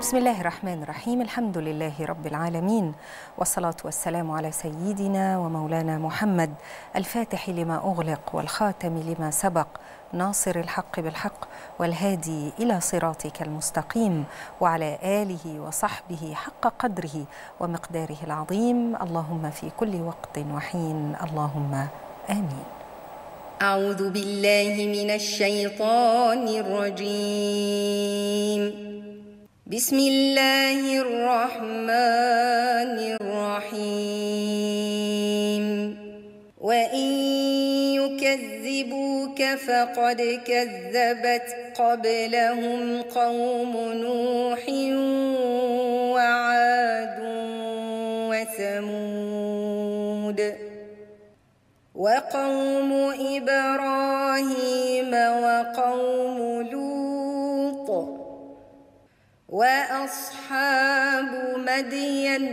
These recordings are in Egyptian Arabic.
بسم الله الرحمن الرحيم الحمد لله رب العالمين والصلاة والسلام على سيدنا ومولانا محمد الفاتح لما أغلق والخاتم لما سبق ناصر الحق بالحق والهادي إلى صراطك المستقيم وعلى آله وصحبه حق قدره ومقداره العظيم اللهم في كل وقت وحين اللهم آمين أعوذ بالله من الشيطان الرجيم بسم الله الرحمن الرحيم وإن يكذبوك فقد كذبت قبلهم قوم نوح وعاد وثمود وقوم إبراهيم وقوم لوط وأصحاب مدين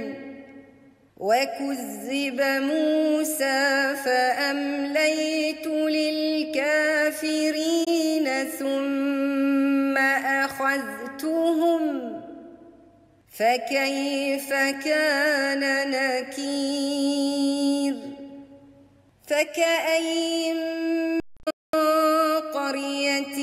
وكذب موسى فأمليت للكافرين ثم أخذتهم فكيف كان نكير فكأين من قرية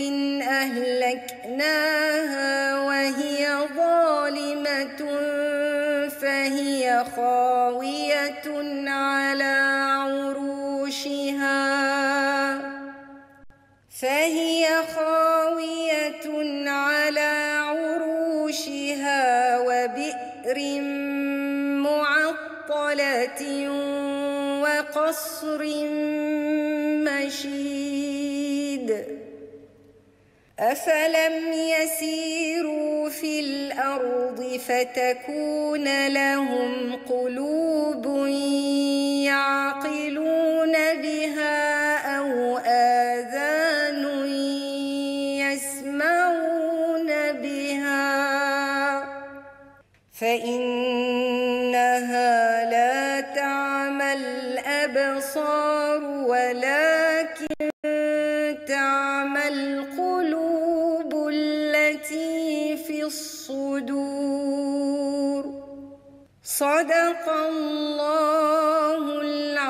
أهلكناها وهي ظالمة فهي خاوية على عروشها فهي خاوية على عروشها وبئر معطلة وقصر مشيد أفلم يسيروا في الأرض فتكون لهم قلوب يعقلون بها أو آذان يسمعون بها فإنها لا تعمى الأبصار ولكن تعمى القلوب التي في الصدور صدق الله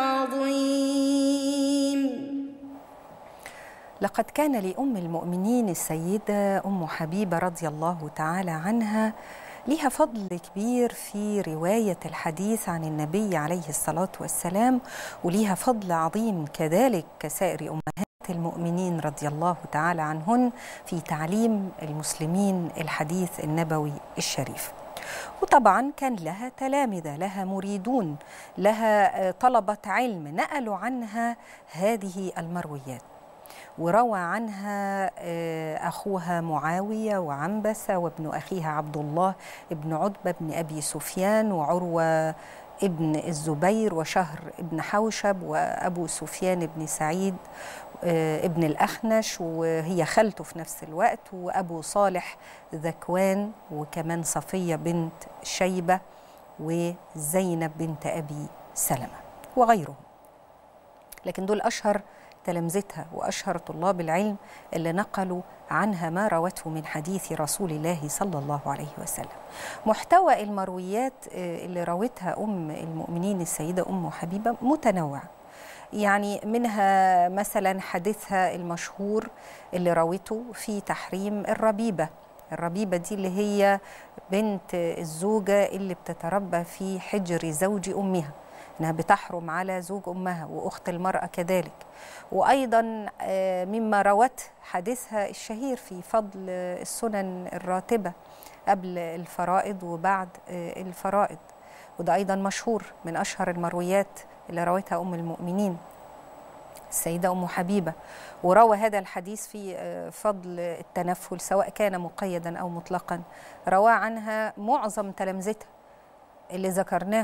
العظيم لقد كان لأم المؤمنين السيدة أم حبيبة رضي الله تعالى عنها لها فضل كبير في رواية الحديث عن النبي عليه الصلاة والسلام وليها فضل عظيم كذلك كسائر أمهات المؤمنين رضي الله تعالى عنهن في تعليم المسلمين الحديث النبوي الشريف وطبعا كان لها تلامذة لها مريدون لها طلبة علم نقلوا عنها هذه المرويات وروى عنها أخوها معاوية وعنبسة وابن أخيها عبد الله ابن عتبة بن أبي سفيان وعروة ابن الزبير وشهر ابن حوشب وأبو سفيان بن سعيد ابن الأخنش وهي خالته في نفس الوقت وأبو صالح ذكوان وكمان صفية بنت شيبة وزينب بنت أبي سلمة وغيرهم لكن دول أشهر تلامذتها واشهر طلاب العلم اللي نقلوا عنها ما روته من حديث رسول الله صلى الله عليه وسلم. محتوى المرويات اللي روتها ام المؤمنين السيده ام حبيبه متنوع. يعني منها مثلا حديثها المشهور اللي روته في تحريم الربيبه. الربيبه دي اللي هي بنت الزوجه اللي بتتربى في حجر زوج امها. انها بتحرم على زوج امها واخت المراه كذلك وايضا مما روته حديثها الشهير في فضل السنن الراتبه قبل الفرائض وبعد الفرائض وده ايضا مشهور من اشهر المرويات اللي روتها ام المؤمنين السيده ام حبيبه وروى هذا الحديث في فضل التنفل سواء كان مقيدا او مطلقا روى عنها معظم تلامذتها اللي ذكرناه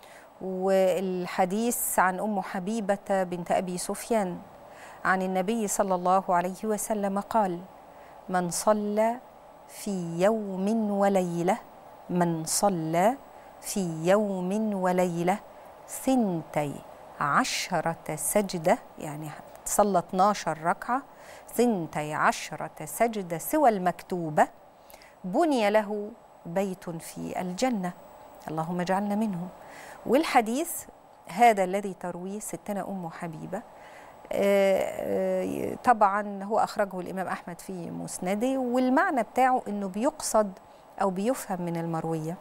والحديث عن ام حبيبه بنت ابي سفيان عن النبي صلى الله عليه وسلم قال من صلى في يوم وليله من صلى في يوم وليله ثنتي عشرة سجدة يعني صلى 12 ركعة ثنتي عشرة سجدة سوى المكتوبة بني له بيت في الجنة اللهم اجعلنا منهم والحديث هذا الذي ترويه ستنا أم حبيبة آه، آه، طبعا هو أخرجه الإمام أحمد في مسنده والمعنى بتاعه أنه بيقصد أو بيفهم من المروية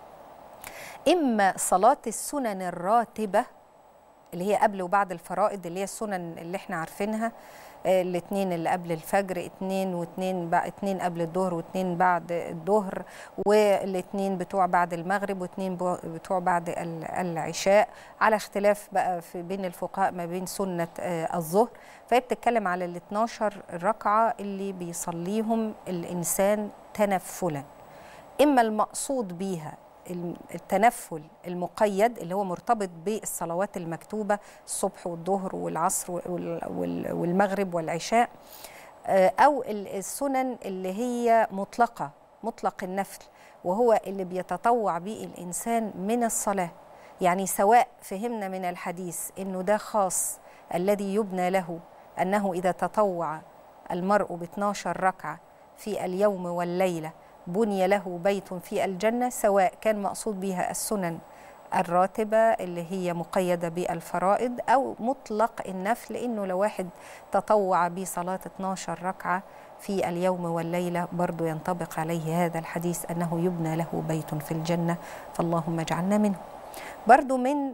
إما صلاة السنن الراتبة اللي هي قبل وبعد الفرائض اللي هي السنن اللي احنا عارفينها آه، الاثنين اللي قبل الفجر اثنين واثنين بقى اثنين قبل الظهر واثنين بعد الظهر والاثنين بتوع بعد المغرب واثنين بو- بتوع بعد ال- العشاء على اختلاف بقى في بين الفقهاء ما بين سنة آه، الظهر فهي بتتكلم على ال 12 ركعة اللي بيصليهم الإنسان تنفلا إما المقصود بيها الم- التنفل المقيد اللي هو مرتبط بالصلوات المكتوبة الصبح والظهر والعصر وال- وال- والمغرب والعشاء آه، أو ال- السنن اللي هي مطلقة مطلق النفل وهو اللي بيتطوع به الإنسان من الصلاة يعني سواء فهمنا من الحديث إنه ده خاص الذي يبنى له أنه إذا تطوع المرء ب 12 ركعة في اليوم والليلة بني له بيت في الجنة سواء كان مقصود بها السنن الراتبة اللي هي مقيدة بالفرائض أو مطلق النفل إنه لو واحد تطوع بصلاة 12 ركعة في اليوم والليلة برضو ينطبق عليه هذا الحديث أنه يبنى له بيت في الجنة فاللهم اجعلنا منه برضو من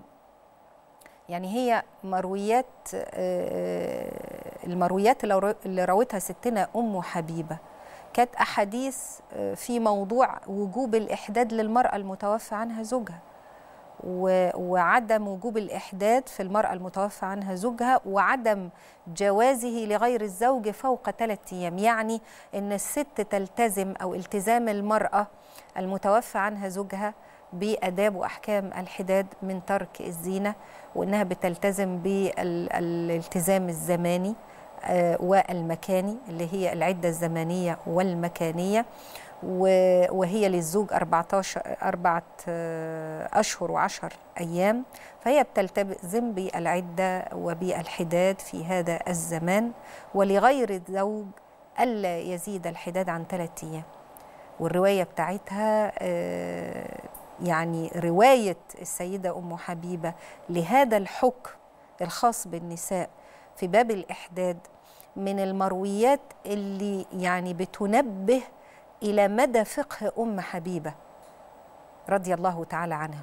يعني هي مرويات آه، المرويات اللي رو- اللي روتها ستنا أم حبيبة كانت أحاديث آه، في موضوع وجوب الإحداد للمرأة المتوفى عنها زوجها و- وعدم وجوب الإحداد في المرأة المتوفى عنها زوجها وعدم جوازه لغير الزوج فوق ثلاثة أيام يعني أن الست تلتزم أو التزام المرأة المتوفى عنها زوجها بآداب وأحكام الحداد من ترك الزينة وأنها بتلتزم بالالتزام الزماني آه، والمكاني اللي هي العدة الزمنية والمكانية و- وهي للزوج 14 أربعة آه، أشهر وعشر أيام فهي بتلتزم بالعدة وبالحداد في هذا الزمان ولغير الزوج ألا يزيد الحداد عن ثلاثة أيام والرواية بتاعتها آه، يعني رواية السيدة أم حبيبة لهذا الحكم الخاص بالنساء في باب الإحداد من المرويات اللي يعني بتنبه إلى مدى فقه أم حبيبة رضي الله تعالى عنها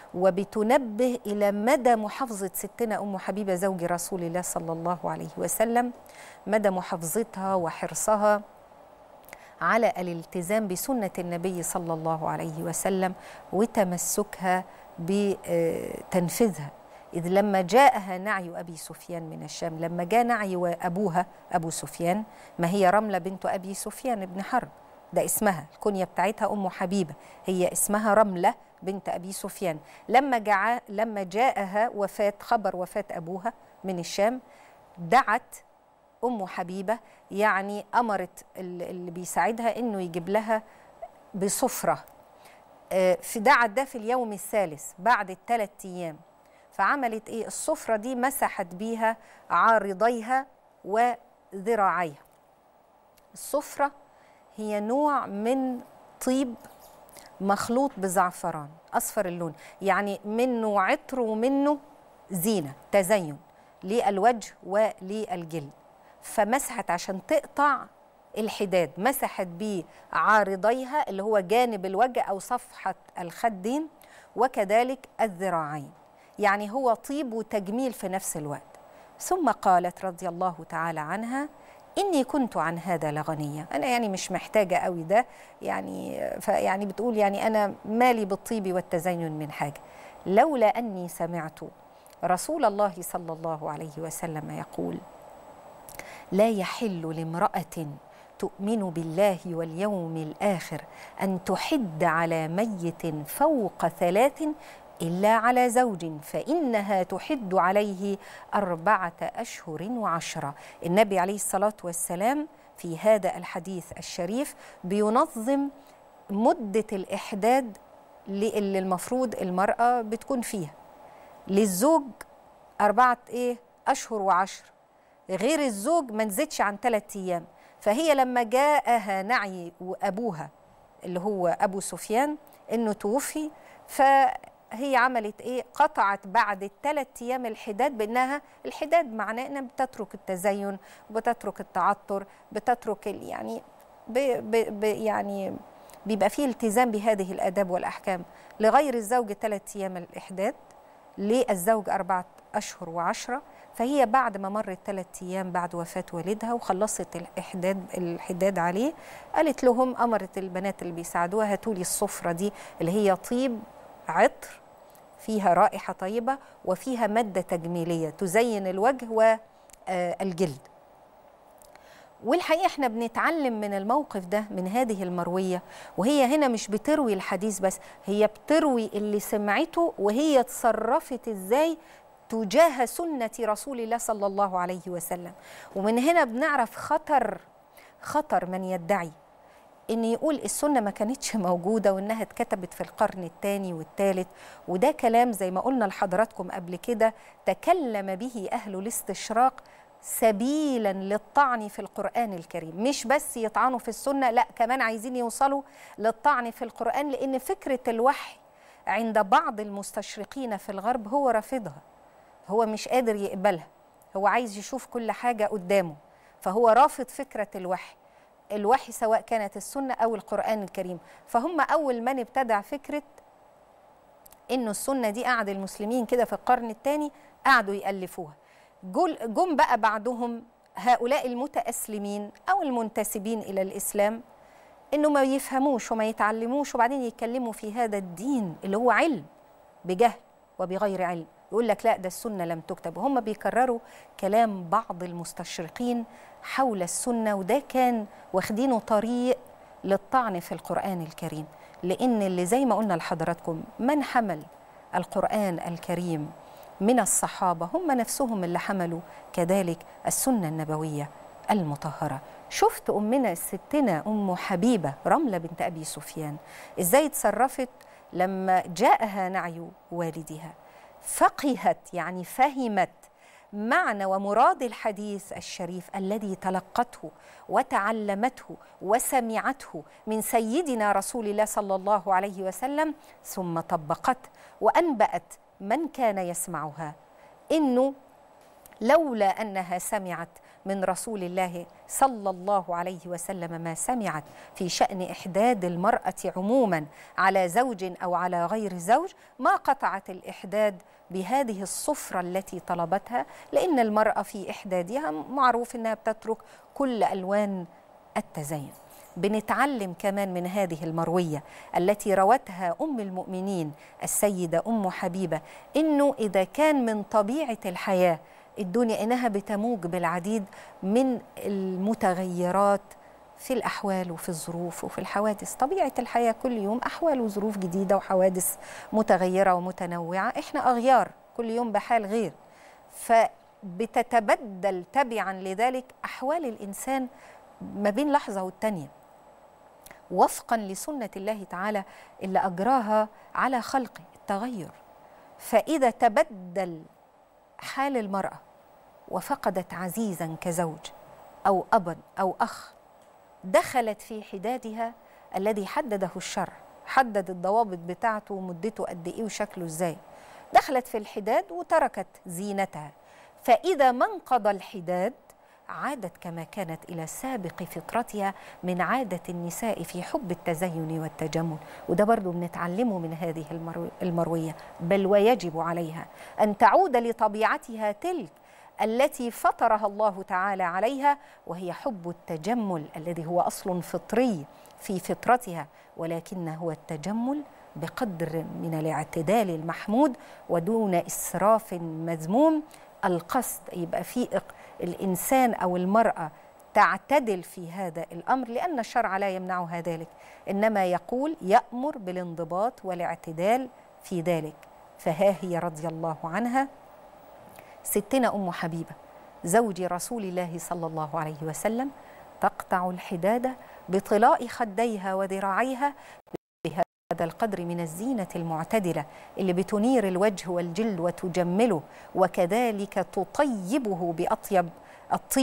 وبتنبه إلى مدى محافظة ستنا أم حبيبة زوج رسول الله صلى الله عليه وسلم مدى محافظتها وحرصها على الالتزام بسنة النبي صلى الله عليه وسلم وتمسكها بتنفيذها إذ لما جاءها نعي أبي سفيان من الشام لما جاء نعي أبوها أبو سفيان ما هي رملة بنت أبي سفيان بن حرب ده اسمها الكنية بتاعتها أم حبيبة هي اسمها رملة بنت أبي سفيان لما جاء لما جاءها وفاة خبر وفاة أبوها من الشام دعت أم حبيبة يعني أمرت ال- اللي بيساعدها إنه يجيب لها بصفرة آه، في دعت ده في اليوم الثالث بعد الثلاث أيام فعملت إيه الصفرة دي مسحت بيها عارضيها وذراعيها الصفرة هي نوع من طيب مخلوط بزعفران أصفر اللون يعني منه عطر ومنه زينة تزين للوجه وللجلد فمسحت عشان تقطع الحداد مسحت بيه عارضيها اللي هو جانب الوجه أو صفحة الخدين وكذلك الذراعين يعني هو طيب وتجميل في نفس الوقت ثم قالت رضي الله تعالى عنها إني كنت عن هذا لغنية أنا يعني مش محتاجة قوي ده يعني فيعني بتقول يعني أنا مالي بالطيب والتزين من حاجة لولا أني سمعت رسول الله صلى الله عليه وسلم يقول لا يحل لامرأة تؤمن بالله واليوم الآخر أن تحد على ميت فوق ثلاث إلا على زوج فإنها تحد عليه أربعة أشهر وعشرة النبي عليه الصلاة والسلام في هذا الحديث الشريف بينظم مدة الإحداد اللي المفروض المرأة بتكون فيها للزوج أربعة إيه أشهر وعشر غير الزوج ما نزيدش عن ثلاثة أيام فهي لما جاءها نعي وأبوها اللي هو ابو سفيان انه توفي فهي عملت ايه قطعت بعد الثلاث ايام الحداد بانها الحداد معناه انها بتترك التزين وبتترك التعطر بتترك ال- يعني ب ب ب يعني بيبقى فيه التزام بهذه الاداب والاحكام لغير الزوج ثلاث ايام الاحداد للزوج أربعة أشهر وعشرة فهي بعد ما مرت ثلاث أيام بعد وفاة والدها وخلصت الإحداد الحداد عليه قالت لهم أمرت البنات اللي بيساعدوها هاتوا لي الصفرة دي اللي هي طيب عطر فيها رائحة طيبة وفيها مادة تجميلية تزين الوجه والجلد والحقيقه احنا بنتعلم من الموقف ده من هذه المرويه وهي هنا مش بتروي الحديث بس هي بتروي اللي سمعته وهي تصرفت ازاي تجاه سنه رسول الله صلى الله عليه وسلم ومن هنا بنعرف خطر خطر من يدعي ان يقول السنه ما كانتش موجوده وانها اتكتبت في القرن الثاني والثالث وده كلام زي ما قلنا لحضراتكم قبل كده تكلم به اهل الاستشراق سبيلا للطعن في القرآن الكريم مش بس يطعنوا في السنة لا كمان عايزين يوصلوا للطعن في القرآن لأن فكرة الوحي عند بعض المستشرقين في الغرب هو رافضها هو مش قادر يقبلها هو عايز يشوف كل حاجة قدامه فهو رافض فكرة الوحي الوحي سواء كانت السنة أو القرآن الكريم فهم أول من ابتدع فكرة إنه السنة دي قعد المسلمين كده في القرن الثاني قعدوا يألفوها جول- جم بقى بعدهم هؤلاء المتأسلمين أو المنتسبين إلى الإسلام إنه ما يفهموش وما يتعلموش وبعدين يتكلموا في هذا الدين اللي هو علم بجهل وبغير علم يقول لك لا ده السنة لم تكتب وهم بيكرروا كلام بعض المستشرقين حول السنة وده كان واخدينه طريق للطعن في القرآن الكريم لأن اللي زي ما قلنا لحضراتكم من حمل القرآن الكريم من الصحابة هم نفسهم اللي حملوا كذلك السنة النبوية المطهرة شفت أمنا ستنا أم حبيبة رملة بنت أبي سفيان إزاي تصرفت لما جاءها نعي والدها فقهت يعني فهمت معنى ومراد الحديث الشريف الذي تلقته وتعلمته وسمعته من سيدنا رسول الله صلى الله عليه وسلم ثم طبقته وانبات من كان يسمعها انه لولا انها سمعت من رسول الله صلى الله عليه وسلم ما سمعت في شان احداد المراه عموما على زوج او على غير زوج ما قطعت الاحداد بهذه الصفره التي طلبتها لان المراه في احدادها معروف انها بتترك كل الوان التزين بنتعلم كمان من هذه المرويه التي روتها ام المؤمنين السيده ام حبيبه انه اذا كان من طبيعه الحياه الدنيا انها بتموج بالعديد من المتغيرات في الاحوال وفي الظروف وفي الحوادث طبيعه الحياه كل يوم احوال وظروف جديده وحوادث متغيره ومتنوعه احنا اغيار كل يوم بحال غير فبتتبدل تبعا لذلك احوال الانسان ما بين لحظه والتانيه وفقا لسنه الله تعالى اللي اجراها على خلقه التغير فاذا تبدل حال المراه وفقدت عزيزا كزوج او ابا او اخ دخلت في حدادها الذي حدده الشرع حدد الضوابط بتاعته ومدته قد ايه وشكله ازاي دخلت في الحداد وتركت زينتها فاذا ما انقضى الحداد عادت كما كانت الى سابق فطرتها من عاده النساء في حب التزين والتجمل وده برضو بنتعلمه من هذه المرو- المرويه بل ويجب عليها ان تعود لطبيعتها تلك التي فطرها الله تعالى عليها وهي حب التجمل الذي هو اصل فطري في فطرتها ولكن هو التجمل بقدر من الاعتدال المحمود ودون اسراف مذموم القصد يبقى في إق- الانسان او المراه تعتدل في هذا الامر لان الشرع لا يمنعها ذلك انما يقول يامر بالانضباط والاعتدال في ذلك فها هي رضي الله عنها ستنا ام حبيبه زوج رسول الله صلى الله عليه وسلم تقطع الحداد بطلاء خديها وذراعيها بهذا القدر من الزينه المعتدله اللي بتنير الوجه والجلد وتجمله وكذلك تطيبه باطيب الطيب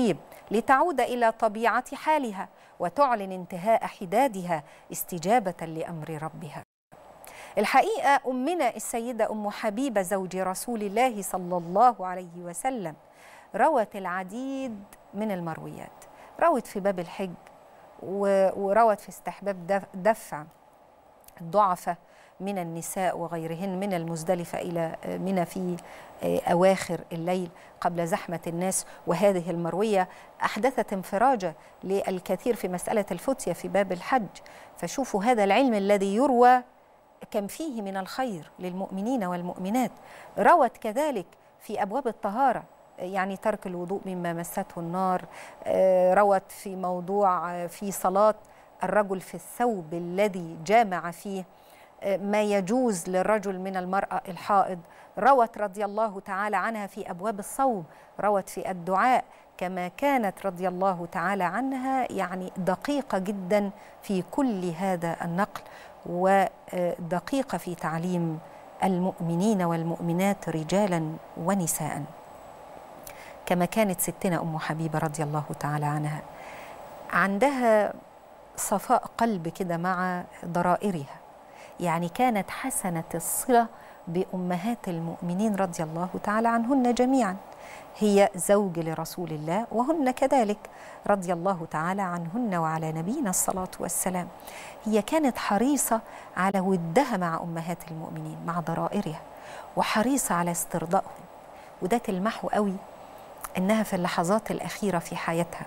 لتعود الى طبيعه حالها وتعلن انتهاء حدادها استجابه لامر ربها الحقيقه امنا السيده ام حبيبه زوج رسول الله صلى الله عليه وسلم روت العديد من المرويات روت في باب الحج وروت في استحباب دفع الضعفاء من النساء وغيرهن من المزدلفة إلى منى في أواخر الليل قبل زحمة الناس وهذه المروية أحدثت انفراجة للكثير في مسألة الفتية في باب الحج فشوفوا هذا العلم الذي يروى كم فيه من الخير للمؤمنين والمؤمنات روت كذلك في أبواب الطهارة يعني ترك الوضوء مما مسته النار روت في موضوع في صلاة الرجل في الثوب الذي جامع فيه ما يجوز للرجل من المرأة الحائض روت رضي الله تعالى عنها في أبواب الصوم روت في الدعاء كما كانت رضي الله تعالى عنها يعني دقيقة جدا في كل هذا النقل ودقيقة في تعليم المؤمنين والمؤمنات رجالا ونساء كما كانت ستنا أم حبيبة رضي الله تعالى عنها عندها صفاء قلب كده مع ضرائرها يعني كانت حسنة الصلة بأمهات المؤمنين رضي الله تعالى عنهن جميعا هي زوج لرسول الله وهن كذلك رضي الله تعالى عنهن وعلى نبينا الصلاة والسلام هي كانت حريصة على ودها مع أمهات المؤمنين مع ضرائرها وحريصة على استرضائهم وده تلمحه قوي إنها في اللحظات الأخيرة في حياتها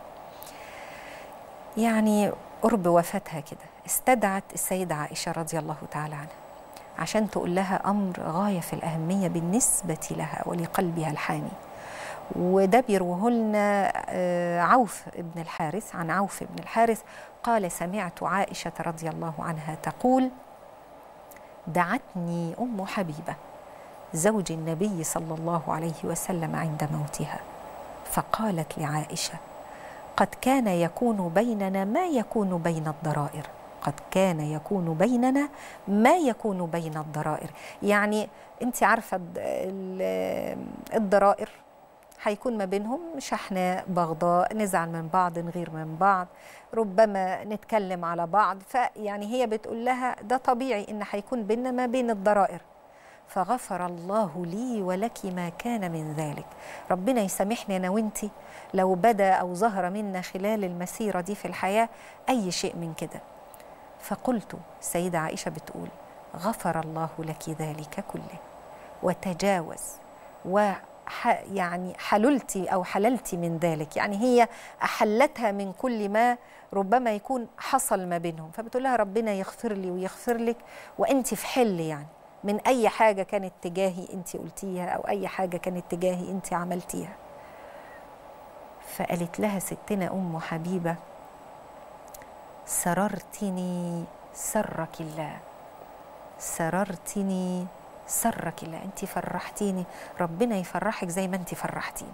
يعني قرب وفاتها كده استدعت السيدة عائشة رضي الله تعالى عنها عشان تقول لها أمر غاية في الأهمية بالنسبة لها ولقلبها الحامي وده بيروه لنا عوف بن الحارث عن عوف بن الحارث قال سمعت عائشة رضي الله عنها تقول دعتني أم حبيبة زوج النبي صلى الله عليه وسلم عند موتها فقالت لعائشة قد كان يكون بيننا ما يكون بين الضرائر قد كان يكون بيننا ما يكون بين الضرائر يعني انت عارفه الضرائر هيكون ما بينهم شحناء بغضاء نزعل من بعض نغير من بعض ربما نتكلم على بعض فيعني هي بتقول لها ده طبيعي ان هيكون بيننا ما بين الضرائر فغفر الله لي ولك ما كان من ذلك ربنا يسامحني انا وانتي لو بدا او ظهر منا خلال المسيره دي في الحياه اي شيء من كده فقلت السيده عائشه بتقول غفر الله لك ذلك كله وتجاوز و يعني حللتي او حللتي من ذلك يعني هي احلتها من كل ما ربما يكون حصل ما بينهم فبتقول لها ربنا يغفر لي ويغفر لك وانت في حل يعني من اي حاجه كانت تجاهي انت قلتيها او اي حاجه كانت تجاهي انت عملتيها فقالت لها ستنا ام حبيبه سررتني سرك الله سررتني سرك الله انت فرحتيني ربنا يفرحك زي ما انت فرحتيني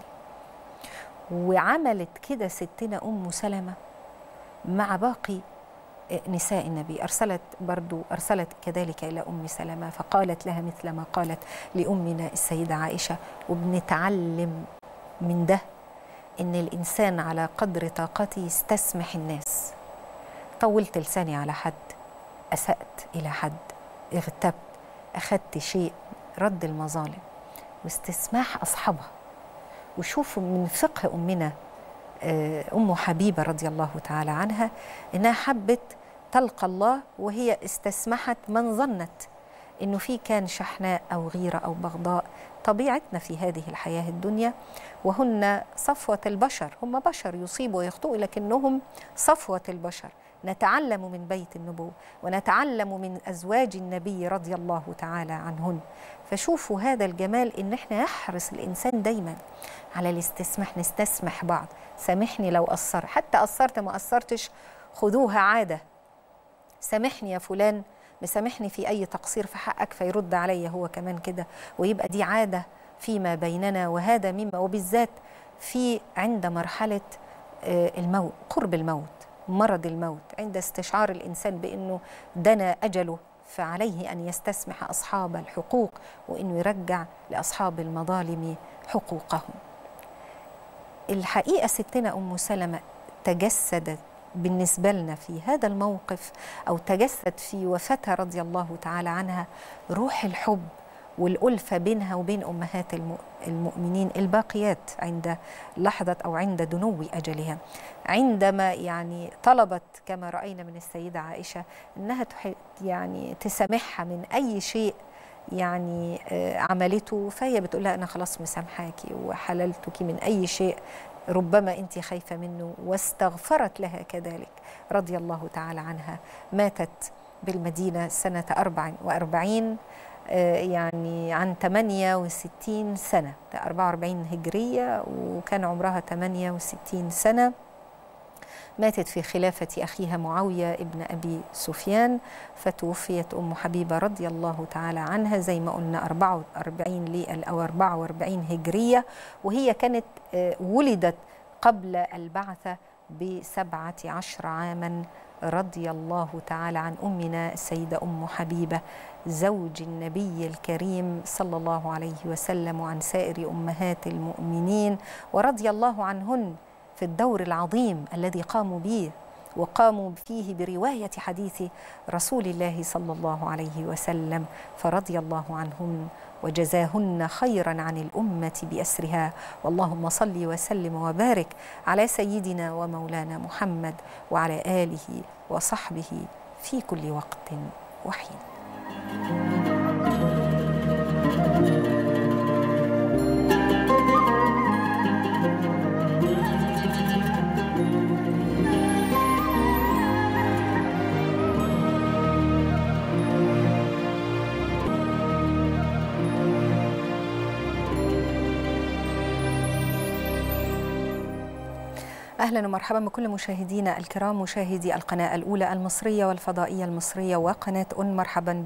وعملت كده ستنا ام سلمه مع باقي نساء النبي أرسلت برضو أرسلت كذلك إلى أم سلمة فقالت لها مثل ما قالت لأمنا السيدة عائشة وبنتعلم من ده إن الإنسان على قدر طاقته يستسمح الناس طولت لساني على حد أسأت إلى حد اغتبت أخذت شيء رد المظالم واستسماح أصحابها وشوفوا من فقه أمنا أم حبيبة رضي الله تعالى عنها إنها حبت تلقى الله وهي استسمحت من ظنت إنه في كان شحناء أو غيرة أو بغضاء طبيعتنا في هذه الحياة الدنيا وهن صفوة البشر هم بشر يصيبوا ويخطئوا لكنهم صفوة البشر نتعلم من بيت النبوة ونتعلم من أزواج النبي رضي الله تعالى عنهن فشوفوا هذا الجمال إن احنا يحرص الإنسان دايما على الاستسماح نستسمح بعض سامحني لو قصر حتى قصرت ما قصرتش خذوها عادة سامحني يا فلان مسامحني في أي تقصير في حقك فيرد علي هو كمان كده ويبقى دي عادة فيما بيننا وهذا مما وبالذات في عند مرحلة الموت قرب الموت مرض الموت عند استشعار الإنسان بأنه دنا أجله فعليه أن يستسمح أصحاب الحقوق وأنه يرجع لأصحاب المظالم حقوقهم الحقيقة ستنا أم سلمة تجسدت بالنسبة لنا في هذا الموقف أو تجسد في وفاتها رضي الله تعالى عنها روح الحب والألفة بينها وبين أمهات الم- المؤمنين الباقيات عند لحظة أو عند دنو أجلها عندما يعني طلبت كما رأينا من السيدة عائشة أنها تح- يعني تسامحها من أي شيء يعني آه، عملته فهي بتقول لها أنا خلاص مسامحاكي وحللتك من أي شيء ربما أنت خايفة منه واستغفرت لها كذلك رضي الله تعالى عنها ماتت بالمدينة سنة 44 آه، يعني عن 68 سنة 44 هجرية وكان عمرها 68 سنة ماتت في خلافة أخيها معاوية ابن أبي سفيان فتوفيت أم حبيبة رضي الله تعالى عنها زي ما قلنا 44 لي أو 44 هجرية وهي كانت آه، ولدت قبل البعثة بسبعة عشر عاما رضي الله تعالى عن أمنا السيدة أم حبيبة زوج النبي الكريم صلى الله عليه وسلم وعن سائر أمهات المؤمنين ورضي الله عنهن في الدور العظيم الذي قاموا به وقاموا فيه برواية حديث رسول الله صلى الله عليه وسلم فرضي الله عنهن وجزاهن خيرا عن الأمة بأسرها واللهم صل وسلم وبارك على سيدنا ومولانا محمد وعلى آله وصحبه في كل وقت وحين اهلا ومرحبا بكل مشاهدينا الكرام مشاهدي القناه الاولى المصريه والفضائيه المصريه وقناه ان مرحبا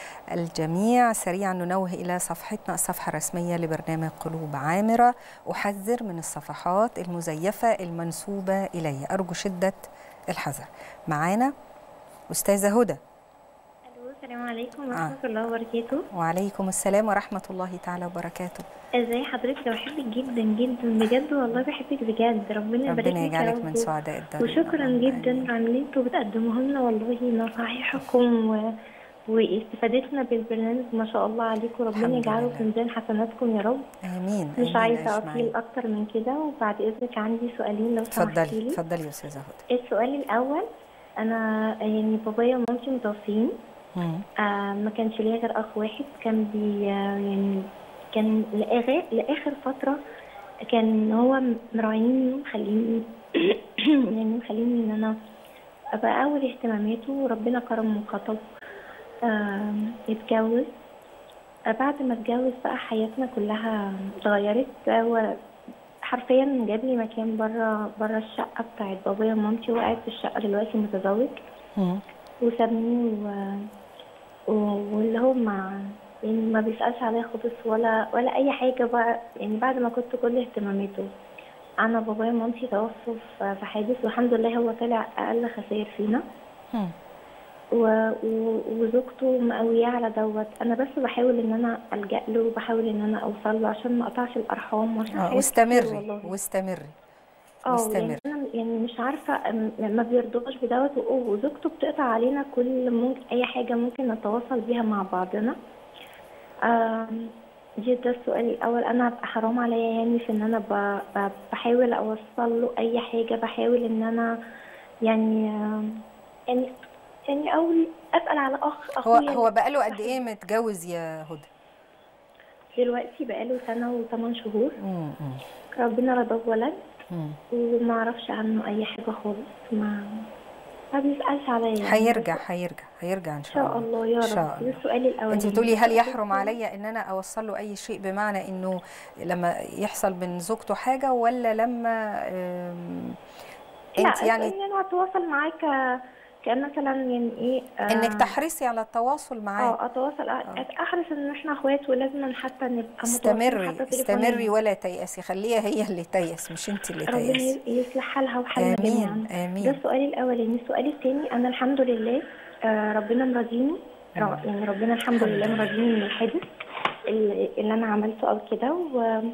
بالجميع سريعا ننوه الى صفحتنا الصفحه الرسميه لبرنامج قلوب عامره احذر من الصفحات المزيفه المنسوبه الي ارجو شده الحذر معانا استاذه هدى الو السلام عليكم ورحمة الله وبركاته وعليكم السلام ورحمه الله تعالى وبركاته ازاي حضرتك بحبك جدا جدا بجد والله بحبك بجد ربنا يبارك ربنا لك يا يجعلك رب. من سعداء الدار وشكرا جدا على اللي انتوا بتقدموه لنا والله نصايحكم و... واستفادتنا بالبرنامج ما شاء الله عليكم الحمد ربنا يجعله لله. في ميزان حسناتكم يا رب امين مش آمين عايزة أجمعين. أطيل أكتر من كده وبعد إذنك عندي سؤالين لو اتفضلي سمحتي لي اتفضلي يا استاذه هدى السؤال الأول أنا يعني بابايا ومامتي متوفيين مم. آه ما كانش ليا غير اخ واحد كان بي آه، يعني كان لآخر لآخر فترة كان هو مراعيني ومخليني يعني مخليني ان انا ابقى اول اهتماماته وربنا كرمه وخطب آه اتجوز آه بعد ما اتجوز بقى حياتنا كلها اتغيرت هو حرفيا جاب لي مكان بره بره الشقة بتاعت بابايا ومامتي وقاعد في الشقة دلوقتي متزوج مم. وسابني و... و... واللي هو مع يعني ما بيسألش عليا خالص ولا ولا أي حاجة بقى يعني بعد ما كنت كل اهتماماته أنا بابايا ومامتي توفوا في في حادث والحمد لله هو طلع أقل خسائر فينا مم. و... و... وزوجته مقوياه على دوت أنا بس بحاول إن أنا ألجأ له وبحاول إن أنا أوصل له عشان ما أقطعش الأرحام وعشان آه، حاجات كتير واستمري والله. واستمري اه واستمري. يعني انا يعني مش عارفه أم- ما بيرضوش بدوت و- وزوجته بتقطع علينا كل ممكن اي حاجه ممكن نتواصل بيها مع بعضنا آم، دي ده السؤال الاول انا هبقى حرام عليا يعني في ان انا ب- ب- بحاول اوصل له اي حاجه بحاول ان انا يعني آم، يعني يعني اول اسال على اخ هو اخويا هو بقاله قد ايه متجوز يا هدى دلوقتي بقاله سنه وثمان شهور مم. مم. ربنا رضاه بولد مم. وما اعرفش عنه اي حاجه خالص ما ما بيسالش عليا يعني. هيرجع هيرجع هيرجع ان ان شاء شاء الله الله يا إن رب شاء ده الله. السؤال الاول انت بتقولي هل يحرم عليا ان انا اوصل له اي شيء بمعنى انه لما يحصل بين زوجته حاجه ولا لما أم، لا انت يعني يعني انا اتواصل معاك ك- كمثلا يعني ايه آه، انك تحرصي على التواصل معاه اه اتواصل أ- احرص ان احنا اخوات ولازم حتى نبقى متواصلين استمري حتى استمري تليفونيا. ولا تيأسي خليها هي اللي تيأس مش انت اللي ربنا تيأسي يصلح حالها وحالنا امين جميعا ده امين السؤال الاولاني السؤال الثاني انا الحمد لله آه، ربنا مرضيني ر- يعني ربنا الحمد لله مرضيني من الحادث اللي اللي انا عملته او كده و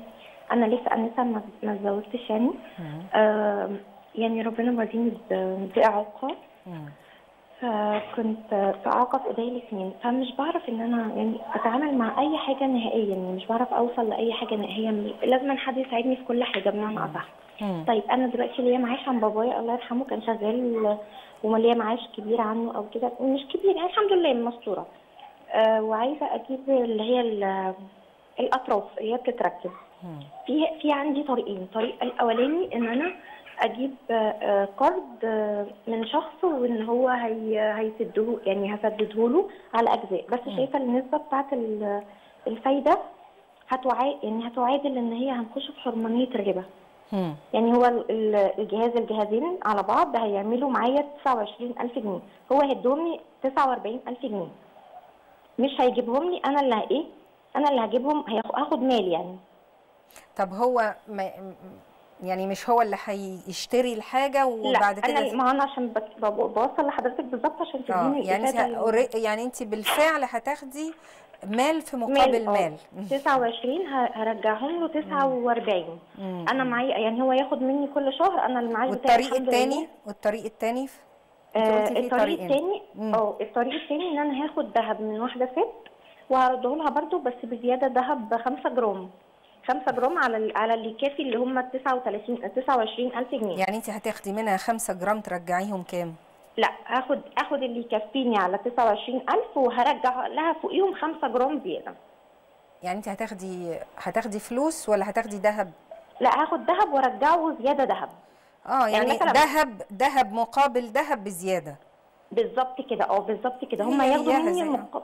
انا لسه انا لسه ما ما اتجوزتش يعني مم. آه يعني ربنا مرضيني ب- باعاقه مم. فكنت في اعاقه في ايديا الاثنين فمش بعرف ان انا يعني اتعامل مع اي حاجه نهائيا يعني مش بعرف اوصل لاي حاجه نهائيا لازم حد يساعدني في كل حاجه بمعنى اصح مم. طيب انا دلوقتي ليا معاش عن بابايا الله يرحمه كان شغال وما ليا معاش كبير عنه او كده مش كبير يعني الحمد لله مستوره آه وعايزه اجيب اللي هي ال- الاطراف اللي هي بتتركب مم. في في عندي طريقين الطريق الاولاني ان انا اجيب آه، آه، قرض آه، من شخص وان هو هي هيسده يعني هسدده له على اجزاء بس شايفه النسبه بتاعت ال- الفايده هتوعي يعني هتعادل ان هي هنخش في حرمانيه الربا مم. يعني هو ال- ال- الجهاز الجهازين على بعض هيعملوا معايا 29000 جنيه هو هيديهم لي 49000 جنيه مش هيجيبهم لي انا اللي ه- ايه انا اللي هجيبهم هياخ- هاخد مال يعني طب هو ما م- يعني مش هو اللي هيشتري الحاجه وبعد لا كده انا ما انا عشان بت- ب- بوصل لحضرتك بالظبط عشان اه تديني يعني انت الإفادة أوري- يعني انت بالفعل هتاخدي مال في مال، مقابل آه. مال 29 ه- هرجعهم له 49 مم. انا معايا يعني هو ياخد مني كل شهر انا المعاش بتاعي والطريق الحمد لله. الثاني والطريق الثاني انت آه قلتي في الطريق طريقين الثاني مم. اه الطريق الثاني ان انا هاخد ذهب من واحده ست وهرده لها برده بس بزياده ذهب ب 5 جرام 5 جرام على ال- على اللي كافي اللي هم 39 29000 جنيه يعني انت هتاخدي منها 5 جرام ترجعيهم كام لا هاخد اخد اللي يكفيني على 29000 وهرجع لها فوقيهم 5 جرام زياده يعني انت هتاخدي هتاخدي فلوس ولا هتاخدي ذهب لا هاخد ذهب وارجعه زياده ذهب اه يعني مثلاً- ذهب ذهب مقابل ذهب بزياده بالظبط كده اه بالظبط كده هم هي ياخدوا هيها مني زي- المق...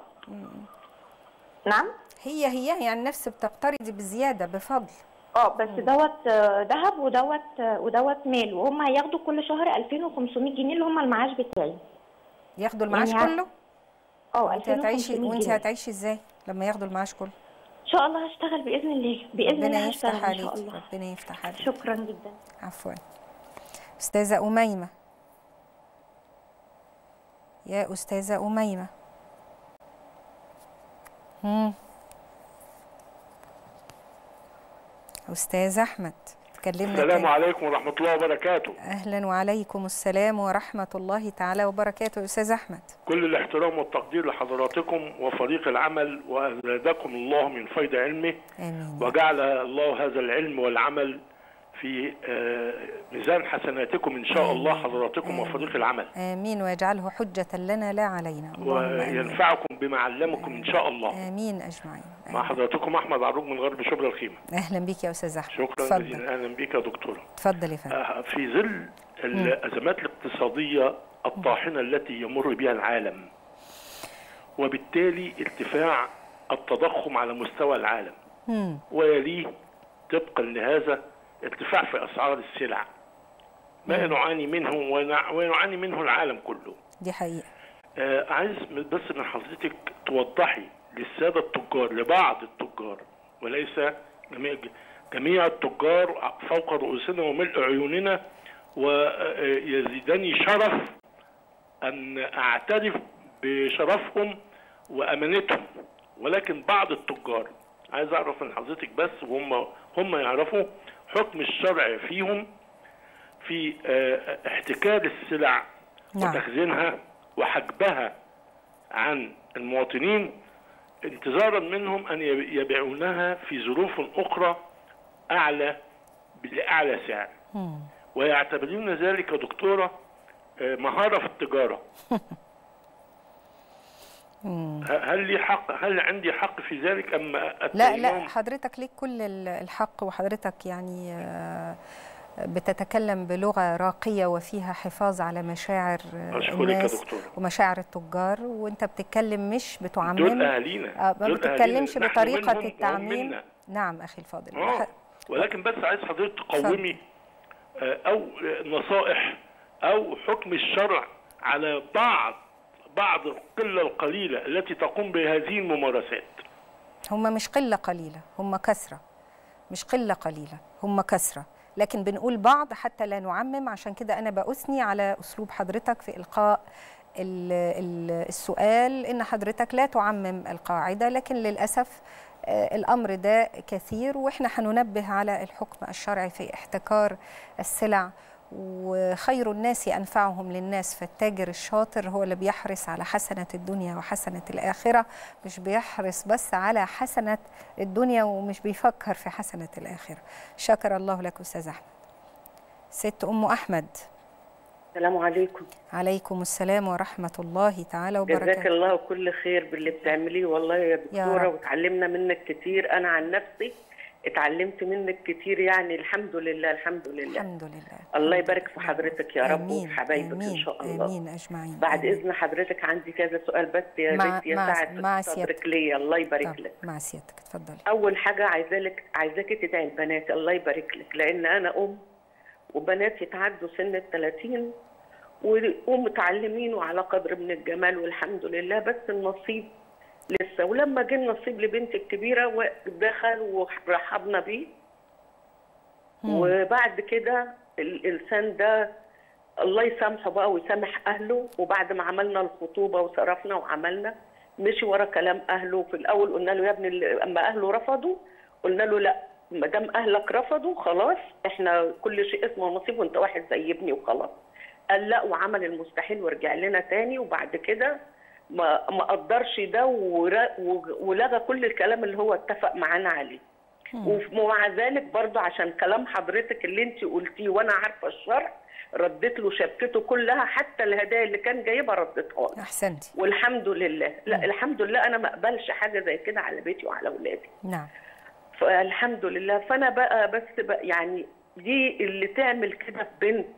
نعم هي هي يعني نفس بتقترضي بزياده بفضل اه بس دوت آه، ذهب ودوت آه، ودوت مال وهم هياخدوا كل شهر 2500 جنيه اللي هم المعاش بتاعي ياخدوا المعاش يعني كله اه انت هتعيشي 2500 وانت جنيه هتعيشي ازاي لما ياخدوا المعاش كله ان شاء الله هشتغل باذن الله باذن ربنا الله هشتغل يفتح ان شاء عليك الله ربنا يفتح عليك شكرا جدا عفوا استاذه اميمه يا استاذه اميمه هم. استاذ احمد تكلمنا السلام تاني. عليكم ورحمة الله وبركاته اهلا وعليكم السلام ورحمه الله تعالى وبركاته استاذ احمد كل الاحترام والتقدير لحضراتكم وفريق العمل وأزادكم الله من فيض علمه امين وجعل الله هذا العلم والعمل في آه، ميزان حسناتكم إن شاء الله حضراتكم وفريق العمل امين ويجعله حجه لنا لا علينا اللهم امين وينفعكم بما علمكم إن شاء الله امين اجمعين مع آمين. حضراتكم أحمد عروج من غرب شبرا الخيمة اهلا بك يا استاذ احمد شكرا اتفضل جزيلا أهلا بك يا دكتورة اتفضل يا فندم آه، في ظل الأزمات الاقتصادية الطاحنة التي يمر بها العالم وبالتالي ارتفاع التضخم على مستوى العالم مم. ويليه طبقا لهذا ارتفاع في أسعار السلع ما نعاني منه ونع- ويعاني منه العالم كله دي حقيقه آه، عايز من- بس من حضرتك توضحي للسادة التجار لبعض التجار وليس جميع جميع التجار فوق رؤوسنا وملء عيوننا ويزيدني شرف أن أعترف بشرفهم وأمانتهم ولكن بعض التجار عايز أعرف من حضرتك بس وهم هم يعرفوا حكم الشرع فيهم في آه، احتكار السلع نعم. وتخزينها وحجبها عن المواطنين انتظارا منهم ان يبيعونها في ظروف اخرى اعلى لاعلى سعر مم. ويعتبرون ذلك يا دكتوره آه، مهاره في التجاره مم. ه- هل لي حق هل عندي حق في ذلك ام لا أتهمهم؟ لا حضرتك ليك كل ال- الحق وحضرتك يعني آه، بتتكلم بلغة راقية وفيها حفاظ على مشاعر آه، اشكرك يا الناس دكتوره ومشاعر التجار وانت بتتكلم مش دول بتعمم اهالينا آه، ما دول بتتكلمش أهالينا. نحن بطريقة منهم وهم التعميم منا. نعم أخي الفاضل اه ح- ولكن بس عايز حضرتك تقومي آه، او آه، نصائح او حكم الشرع على بعض بعض القله القليله التي تقوم بهذه الممارسات هم مش قلة قليلة هم كثرة مش قلة قليلة هم كثرة لكن بنقول بعض حتى لا نعمم عشان كده أنا بأثني على أسلوب حضرتك في إلقاء ال- ال- السؤال إن حضرتك لا تعمم القاعدة لكن للأسف آه، الامر ده كثير واحنا هننبه على الحكم الشرعي في احتكار السلع وخير الناس انفعهم للناس فالتاجر الشاطر هو اللي بيحرص على حسنه الدنيا وحسنه الاخره مش بيحرص بس على حسنه الدنيا ومش بيفكر في حسنه الاخره شكر الله لك استاذ احمد ست ام احمد السلام عليكم عليكم السلام ورحمه الله تعالى جزاك وبركاته الله كل خير باللي بتعمليه والله يا دكتوره رب. وتعلمنا منك كتير انا عن نفسي اتعلمت منك كتير يعني الحمد لله الحمد لله الحمد لله الله يبارك في حضرتك يا رب آمين، وفي حبايبك آمين، ان شاء الله امين اجمعين بعد آمين. اذن حضرتك عندي كذا سؤال بس يا مع- ريت يا مع- سعد مع صدرك سيادتك. ليا الله يبارك طب لك مع سيادتك اتفضلي اول حاجه عايزه لك عايزاكي تدعي لبناتي الله يبارك لك لان انا ام وبناتي تعدوا سن ال 30 و- ومتعلمين وعلى قدر من الجمال والحمد لله بس النصيب لسه ولما جه النصيب لبنتي الكبيره ودخل ورحبنا بيه وبعد كده الانسان ده الله يسامحه بقى ويسامح اهله وبعد ما عملنا الخطوبه وصرفنا وعملنا مشي ورا كلام اهله في الاول قلنا له يا ابني ال- اما اهله رفضوا قلنا له لا ما دام اهلك رفضوا خلاص احنا كل شيء اسمه نصيب وانت واحد زي ابني وخلاص قال لا وعمل المستحيل ورجع لنا تاني وبعد كده ما ما قدرش ده ورا- ولغى كل الكلام اللي هو اتفق معانا عليه ومع ذلك برضه عشان كلام حضرتك اللي انت قلتيه وانا عارفه الشرع رديت له شبكته كلها حتى الهدايا اللي كان جايبها رديتها له احسنتي والحمد لله لا الحمد لله انا ما اقبلش حاجه زي كده على بيتي وعلى اولادي نعم فالحمد لله فانا بقى بس بقى يعني دي اللي تعمل كده في بنت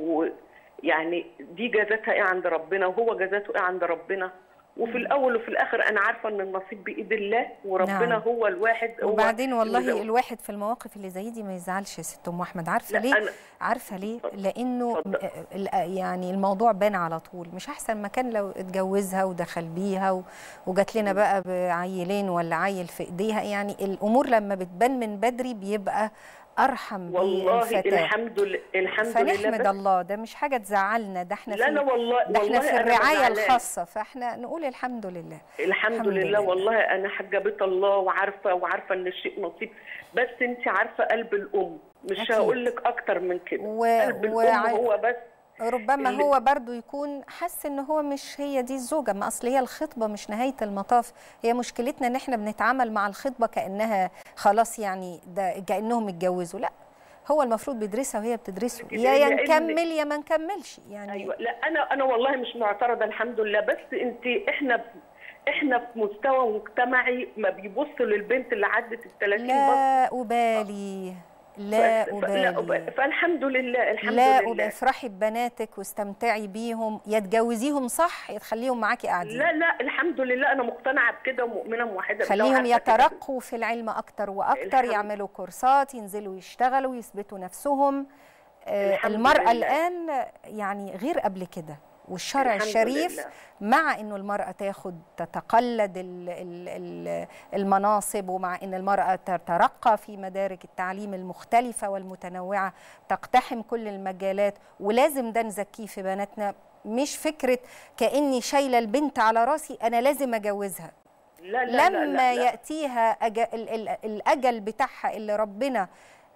ويعني دي جازتها ايه عند ربنا وهو جازته ايه عند ربنا وفي الاول وفي الاخر انا عارفه ان النصيب بايد الله وربنا نعم. هو الواحد هو وبعدين والله اللي- الواحد في المواقف اللي زي دي ما يزعلش يا ست ام احمد عارفه لا، ليه أنا- عارفه ليه اتفضل. لانه اتفضل. م- ال- يعني الموضوع بان على طول مش احسن ما كان لو اتجوزها ودخل بيها و- وجات لنا بقى بعيلين ولا عيل في ايديها يعني الامور لما بتبان من بدري بيبقى ارحم والله بالفتاه الحمد لله الحمد لله فنحمد بس الله ده مش حاجه تزعلنا ده احنا لا في لا والله ده احنا والله في أنا الرعايه زعلانة. الخاصه فاحنا نقول الحمد لله الحمد, الحمد لله, لله. والله انا حاجه بيت الله وعارفه وعارفه ان الشيء نصيب بس انت عارفه قلب الام مش أكيد. هقول لك اكتر من كده و- قلب وع- الام هو بس ربما اللي- هو برضو يكون حس ان هو مش هي دي الزوجه ما اصل هي الخطبه مش نهايه المطاف هي مشكلتنا ان احنا بنتعامل مع الخطبه كانها خلاص يعني ده كانهم اتجوزوا لا هو المفروض بيدرسها وهي بتدرسه كده يا يا لأن- نكمل يا ما نكملش يعني ايوه لا انا انا والله مش معترضه الحمد لله بس انت احنا احنا في مستوى مجتمعي ما بيبصوا للبنت اللي عدت ال 30 بس لا ابالي لا ف- ف- لا أب- ابالي فالحمد لله الحمد لا لله أبالي افرحي ببناتك واستمتعي بيهم يا تجوزيهم صح يا تخليهم معاكي قاعدين لا لا الحمد لله انا مقتنعه بكده ومؤمنه موحده بالله خليهم وعارفة كده. يترقوا في العلم اكتر واكتر الحمد- يعملوا كورسات ينزلوا يشتغلوا يثبتوا نفسهم آه، الحمد المرأة لله. الآن يعني غير قبل كده والشرع الحمد الشريف لله. مع انه المرأة تاخد تتقلد ال- ال- ال- المناصب ومع ان المرأة تترقى في مدارك التعليم المختلفة والمتنوعة تقتحم كل المجالات ولازم ده نزكيه في بناتنا مش فكرة كأني شايلة البنت على راسي أنا لازم أجوزها لا لا لا لما لا لا. ياتيها أج... ال... ال... الاجل بتاعها اللي ربنا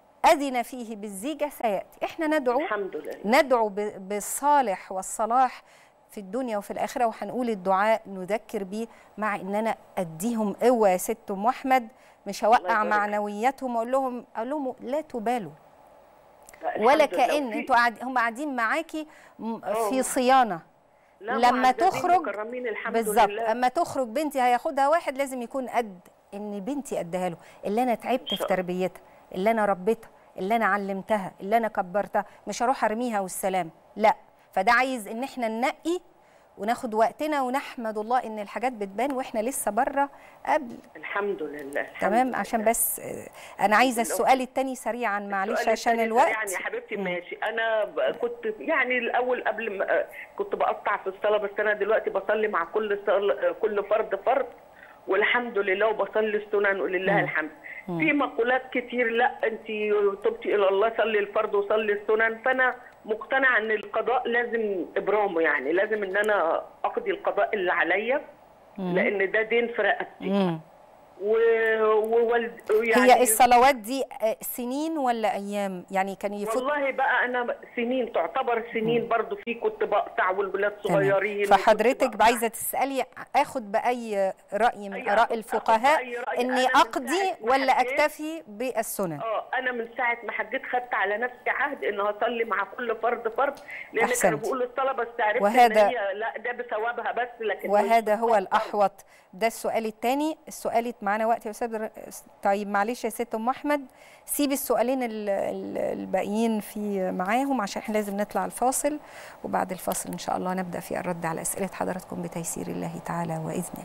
اذن فيه بالزيجه سياتي احنا ندعو الحمد لله ندعو ب... بالصالح والصلاح في الدنيا وفي الاخره وهنقول الدعاء نذكر بيه مع ان انا اديهم قوه يا ست ام احمد مش الله هوقع يبارك. معنوياتهم واقول لهم اقول لهم لا تبالوا لا، ولا الحمد لله. كان وفي- انتوا قاعد هم قاعدين معاكي م- آه. في صيانه لا، لما معززين تخرج مكرمين الحمد بالظبط لله. اما تخرج بنتي هياخدها واحد لازم يكون قد ان بنتي اديها له اللي انا تعبت في شاء الله. تربيتها اللي انا ربيتها اللي انا علمتها اللي انا كبرتها مش هروح ارميها والسلام لا فده عايز ان احنا ننقي وناخد وقتنا ونحمد الله ان الحاجات بتبان واحنا لسه بره قبل الحمد لله الحمد تمام لله. عشان بس آه، انا عايزه لله. السؤال التاني سريعا معلش السؤال عشان التاني الوقت يعني يا حبيبتي مم. ماشي انا ب- كنت يعني الاول قبل ما كنت بقطع في الصلاه بس انا دلوقتي بصلي مع كل صل... كل فرد فرد والحمد لله وبصلي السنن ولله الحمد في مقولات كتير لا انت تبتي الى الله صلي الفرض وصلي السنن فانا مقتنعه ان القضاء لازم ابرامه يعني لازم ان انا اقضي القضاء اللي عليا لان ده دين في رقبتي مم. و- ووالد هي الصلوات دي آه، سنين ولا ايام يعني كان يفوت والله بقى انا سنين تعتبر سنين برضو في كنت بقطع والولاد تمام. صغيرين فحضرتك وكنت عايزه تسالي اخد باي راي من أي اراء آخد- الفقهاء آخد بأي رأي. اني أنا من اقضي ساعة ما ولا حكيت- اكتفي بالسنن اه انا من ساعه ما حجيت خدت على نفسي عهد ان هصلي مع كل فرد فرد لان أحسنت. كانوا بيقولوا الصلاه بس عرفت وهذا- ان هي لا ده بثوابها بس لكن مش وهذا هو بثواب فرد. الاحوط ده السؤال الثاني السؤال معانا وقت يا استاذ ر- طيب معلش يا ست ام احمد سيب السؤالين ال- ال- الباقيين في معاهم عشان احنا لازم نطلع الفاصل وبعد الفاصل ان شاء الله نبدا في الرد على اسئله حضراتكم بتيسير الله تعالى واذنه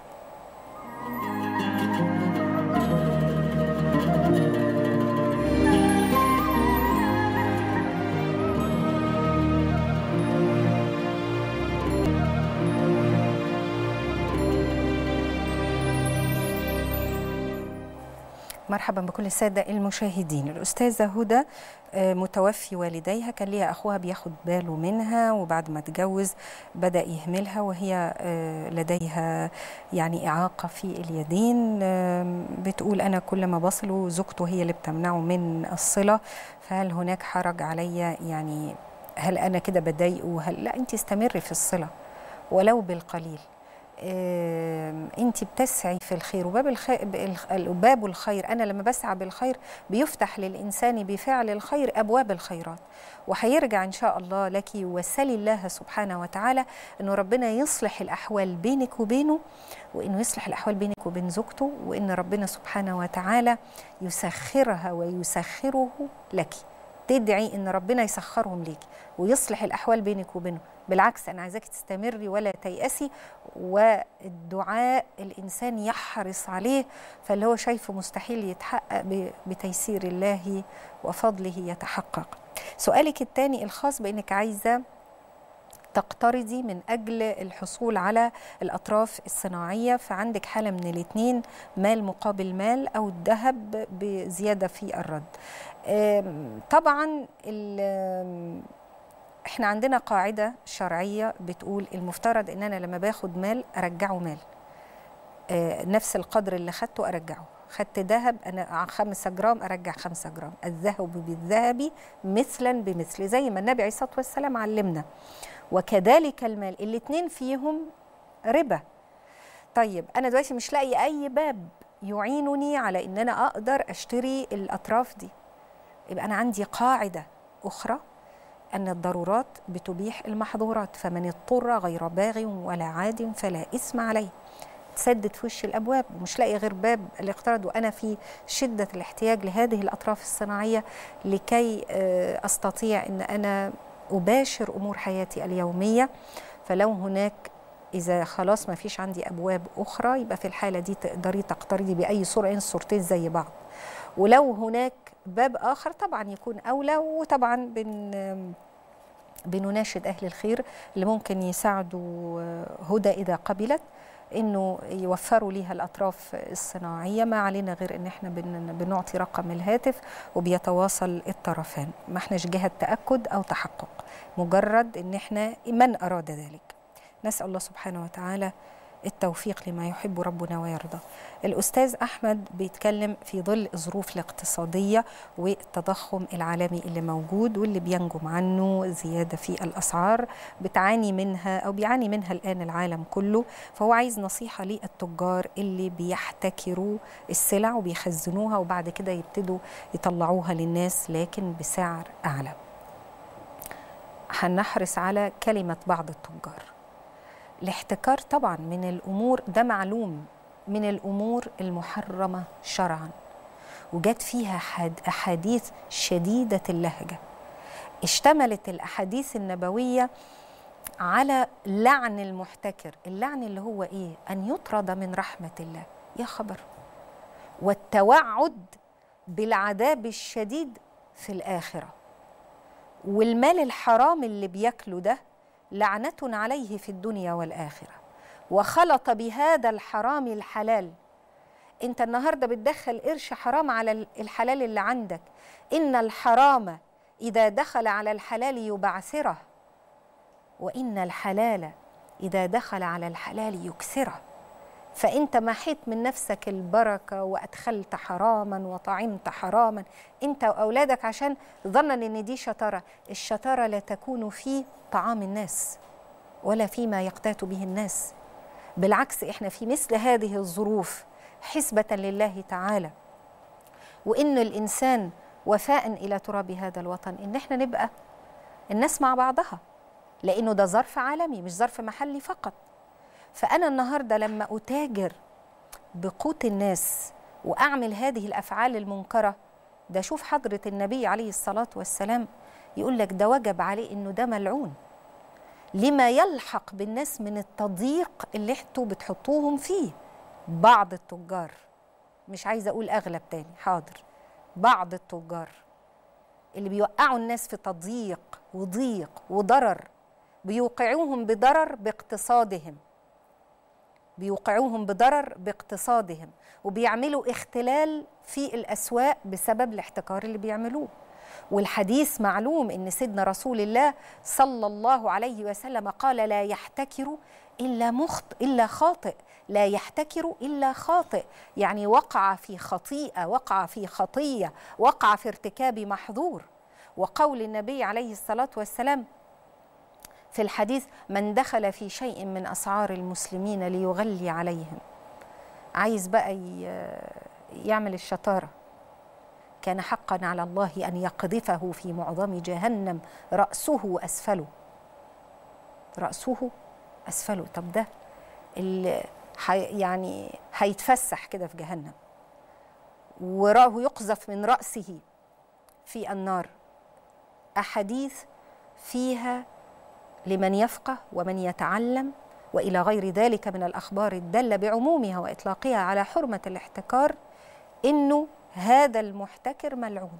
مرحبا بكل الساده المشاهدين الاستاذه هدى آه، متوفي والديها كان ليها اخوها بياخد باله منها وبعد ما اتجوز بدا يهملها وهي آه، لديها يعني اعاقه في اليدين آم، بتقول انا كل ما بصله زوجته هي اللي بتمنعه من الصله فهل هناك حرج عليا يعني هل انا كده بضايقه هل لا انت استمري في الصله ولو بالقليل انت بتسعي في الخير وباب الخير باب الخير انا لما بسعى بالخير بيفتح للانسان بفعل الخير ابواب الخيرات وهيرجع ان شاء الله لك وسلي الله سبحانه وتعالى انه ربنا يصلح الاحوال بينك وبينه وانه يصلح الاحوال بينك وبين زوجته وان ربنا سبحانه وتعالى يسخرها ويسخره لك تدعي ان ربنا يسخرهم ليك ويصلح الاحوال بينك وبينه بالعكس انا عايزاك تستمري ولا تيأسي والدعاء الانسان يحرص عليه فاللي هو شايفه مستحيل يتحقق بتيسير الله وفضله يتحقق سؤالك الثاني الخاص بانك عايزه تقترضي من اجل الحصول على الاطراف الصناعيه فعندك حاله من الاثنين مال مقابل مال او الذهب بزياده في الرد طبعا احنا عندنا قاعده شرعيه بتقول المفترض ان انا لما باخد مال ارجعه مال نفس القدر اللي خدته ارجعه خدت ذهب انا 5 جرام ارجع 5 جرام الذهب بالذهب مثلا بمثل زي ما النبي عليه الصلاه والسلام علمنا وكذلك المال الاثنين فيهم ربا طيب انا دلوقتي مش لاقي اي باب يعينني على ان انا اقدر اشتري الاطراف دي يبقى انا عندي قاعده اخرى ان الضرورات بتبيح المحظورات فمن اضطر غير باغ ولا عاد فلا اثم عليه تسدد في وش الابواب ومش لاقي غير باب الاقتراض وانا في شده الاحتياج لهذه الاطراف الصناعيه لكي استطيع ان انا أباشر أمور حياتي اليومية فلو هناك إذا خلاص ما فيش عندي أبواب أخرى يبقى في الحالة دي تقدري تقترضي بأي صورة الصورتين زي بعض ولو هناك باب آخر طبعا يكون أولى وطبعا بن بنناشد أهل الخير اللي ممكن يساعدوا هدى إذا قبلت انه يوفروا ليها الاطراف الصناعيه ما علينا غير ان احنا بنعطي رقم الهاتف وبيتواصل الطرفان ما احناش جهه تاكد او تحقق مجرد ان احنا من اراد ذلك نسال الله سبحانه وتعالى التوفيق لما يحب ربنا ويرضى الأستاذ أحمد بيتكلم في ظل الظروف الاقتصادية والتضخم العالمي اللي موجود واللي بينجم عنه زيادة في الأسعار بتعاني منها أو بيعاني منها الآن العالم كله فهو عايز نصيحة للتجار اللي بيحتكروا السلع وبيخزنوها وبعد كده يبتدوا يطلعوها للناس لكن بسعر أعلى هنحرص على كلمة بعض التجار الاحتكار طبعا من الامور ده معلوم من الامور المحرمه شرعا وجات فيها احاديث شديده اللهجه اشتملت الاحاديث النبويه على لعن المحتكر اللعن اللي هو ايه ان يطرد من رحمه الله يا خبر والتوعد بالعذاب الشديد في الاخره والمال الحرام اللي بياكله ده لعنة عليه في الدنيا والآخرة وخلط بهذا الحرام الحلال انت النهاردة بتدخل قرش حرام على الحلال اللي عندك إن الحرام إذا دخل على الحلال يبعثره وإن الحلال إذا دخل على الحلال يكسره فانت محيت من نفسك البركه وادخلت حراما وطعمت حراما انت واولادك عشان ظنا ان دي شطاره الشطاره لا تكون في طعام الناس ولا فيما يقتات به الناس بالعكس احنا في مثل هذه الظروف حسبه لله تعالى وان الانسان وفاء الى تراب هذا الوطن ان احنا نبقى الناس مع بعضها لانه ده ظرف عالمي مش ظرف محلي فقط فانا النهارده لما اتاجر بقوت الناس واعمل هذه الافعال المنكره ده شوف حضره النبي عليه الصلاه والسلام يقول لك ده وجب عليه انه ده ملعون لما يلحق بالناس من التضييق اللي انتوا بتحطوهم فيه بعض التجار مش عايزه اقول اغلب تاني حاضر بعض التجار اللي بيوقعوا الناس في تضييق وضيق وضرر بيوقعوهم بضرر باقتصادهم بيوقعوهم بضرر باقتصادهم وبيعملوا اختلال في الاسواق بسبب الاحتكار اللي بيعملوه والحديث معلوم ان سيدنا رسول الله صلى الله عليه وسلم قال لا يحتكر الا مخط الا خاطئ لا يحتكر الا خاطئ يعني وقع في خطيئه وقع في خطيه وقع في ارتكاب محظور وقول النبي عليه الصلاه والسلام في الحديث من دخل في شيء من اسعار المسلمين ليغلي عليهم عايز بقى ي- يعمل الشطاره كان حقا على الله ان يقذفه في معظم جهنم راسه واسفله راسه اسفله طب ده اللي حي يعني هيتفسح كده في جهنم وراه يقذف من راسه في النار احاديث فيها لمن يفقه ومن يتعلم والى غير ذلك من الاخبار الداله بعمومها واطلاقها على حرمه الاحتكار انه هذا المحتكر ملعون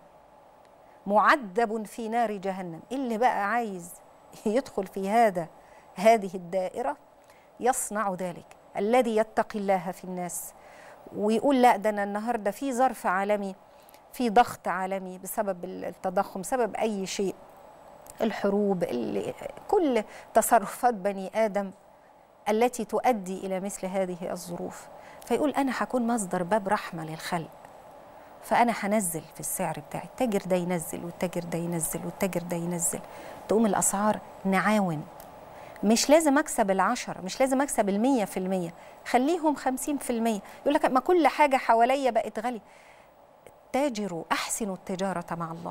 معذب في نار جهنم اللي بقى عايز يدخل في هذا هذه الدائره يصنع ذلك الذي يتقي الله في الناس ويقول لا ده انا النهارده في ظرف عالمي في ضغط عالمي بسبب التضخم بسبب اي شيء الحروب اللي كل تصرفات بني ادم التي تؤدي الى مثل هذه الظروف فيقول انا هكون مصدر باب رحمه للخلق فانا هنزل في السعر بتاعي التاجر ده ينزل والتاجر ده ينزل والتاجر ده ينزل تقوم الاسعار نعاون مش لازم اكسب العشرة مش لازم اكسب المية في المية خليهم خمسين في المية يقول لك ما كل حاجة حواليا بقت غالية تاجروا احسنوا التجارة مع الله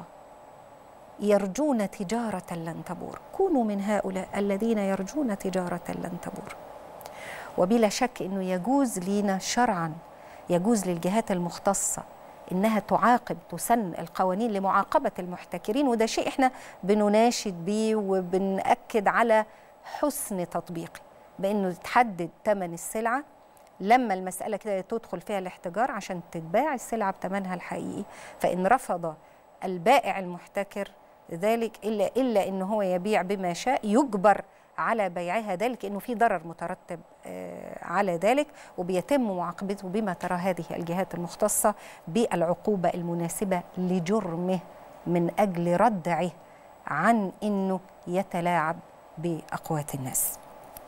يرجون تجارة لن تبور كونوا من هؤلاء الذين يرجون تجارة لن تبور وبلا شك انه يجوز لينا شرعا يجوز للجهات المختصه انها تعاقب تسن القوانين لمعاقبه المحتكرين وده شيء احنا بنناشد بيه وبنأكد على حسن تطبيقه بانه تحدد ثمن السلعه لما المساله كده تدخل فيها الاحتجار عشان تتباع السلعه بثمنها الحقيقي فان رفض البائع المحتكر ذلك الا الا ان هو يبيع بما شاء يجبر على بيعها ذلك انه في ضرر مترتب آه، على ذلك وبيتم معاقبته بما ترى هذه الجهات المختصه بالعقوبه المناسبه لجرمه من اجل ردعه عن انه يتلاعب باقوات الناس.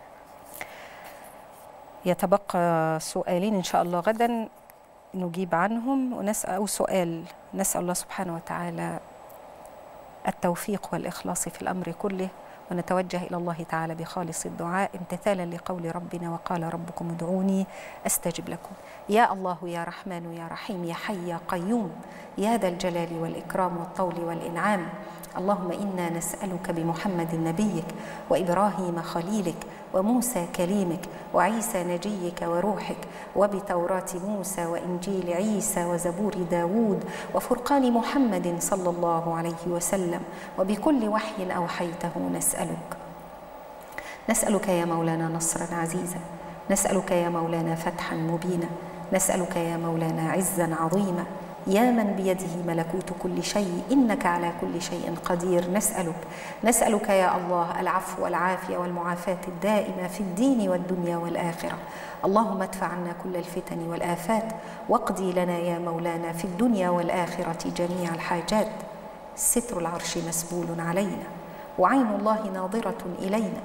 يتبقى سؤالين ان شاء الله غدا نجيب عنهم ونسال او سؤال نسال الله سبحانه وتعالى التوفيق والاخلاص في الامر كله ونتوجه الى الله تعالى بخالص الدعاء امتثالا لقول ربنا وقال ربكم ادعوني استجب لكم يا الله يا رحمن يا رحيم يا حي يا قيوم يا ذا الجلال والاكرام والطول والانعام اللهم انا نسالك بمحمد نبيك وابراهيم خليلك وموسى كليمك وعيسى نجيك وروحك وبتوراة موسى وإنجيل عيسى وزبور داود وفرقان محمد صلى الله عليه وسلم وبكل وحي أوحيته نسألك نسألك يا مولانا نصرا عزيزا نسألك يا مولانا فتحا مبينا نسألك يا مولانا عزا عظيما يا من بيده ملكوت كل شيء انك على كل شيء قدير نسالك نسالك يا الله العفو والعافيه والمعافاه الدائمه في الدين والدنيا والاخره اللهم ادفع عنا كل الفتن والافات واقضي لنا يا مولانا في الدنيا والاخره جميع الحاجات ستر العرش مسبول علينا وعين الله ناظره الينا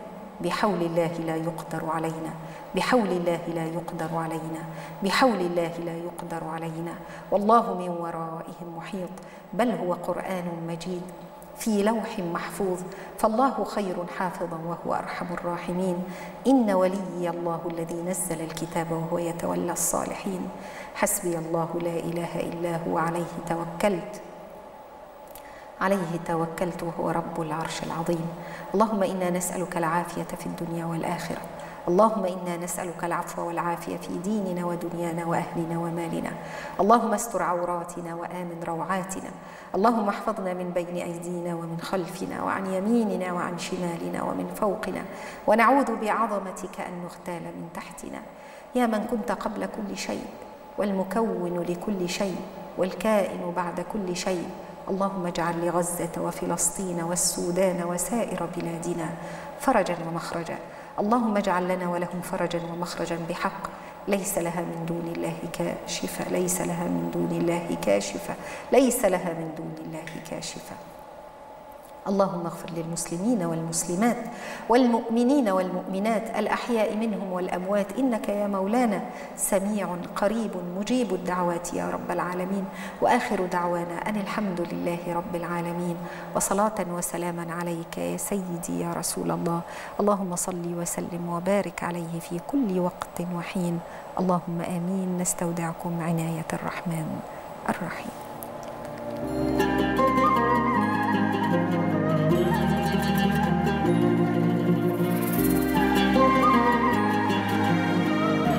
بحول الله لا يقدر علينا بحول الله لا يقدر علينا بحول الله لا يقدر علينا والله من ورائهم محيط بل هو قرآن مجيد في لوح محفوظ فالله خير حافظا وهو ارحم الراحمين ان وليي الله الذي نزل الكتاب وهو يتولى الصالحين حسبي الله لا اله الا هو عليه توكلت عليه توكلت وهو رب العرش العظيم اللهم انا نسالك العافيه في الدنيا والاخره اللهم انا نسالك العفو والعافيه في ديننا ودنيانا واهلنا ومالنا اللهم استر عوراتنا وامن روعاتنا اللهم احفظنا من بين ايدينا ومن خلفنا وعن يميننا وعن شمالنا ومن فوقنا ونعوذ بعظمتك ان نغتال من تحتنا يا من كنت قبل كل شيء والمكون لكل شيء والكائن بعد كل شيء اللهم اجعل لغزه وفلسطين والسودان وسائر بلادنا فرجا ومخرجا اللهم اجعل لنا ولهم فرجا ومخرجا بحق ليس لها من دون الله كاشفة ليس لها من دون الله كاشفة ليس لها من دون الله كاشفة اللهم اغفر للمسلمين والمسلمات والمؤمنين والمؤمنات الأحياء منهم والأموات إنك يا مولانا سميع قريب مجيب الدعوات يا رب العالمين وآخر دعوانا أن الحمد لله رب العالمين وصلاة وسلاما عليك يا سيدي يا رسول الله اللهم صل وسلم وبارك عليه في كل وقت وحين اللهم آمين نستودعكم عناية الرحمن الرحيم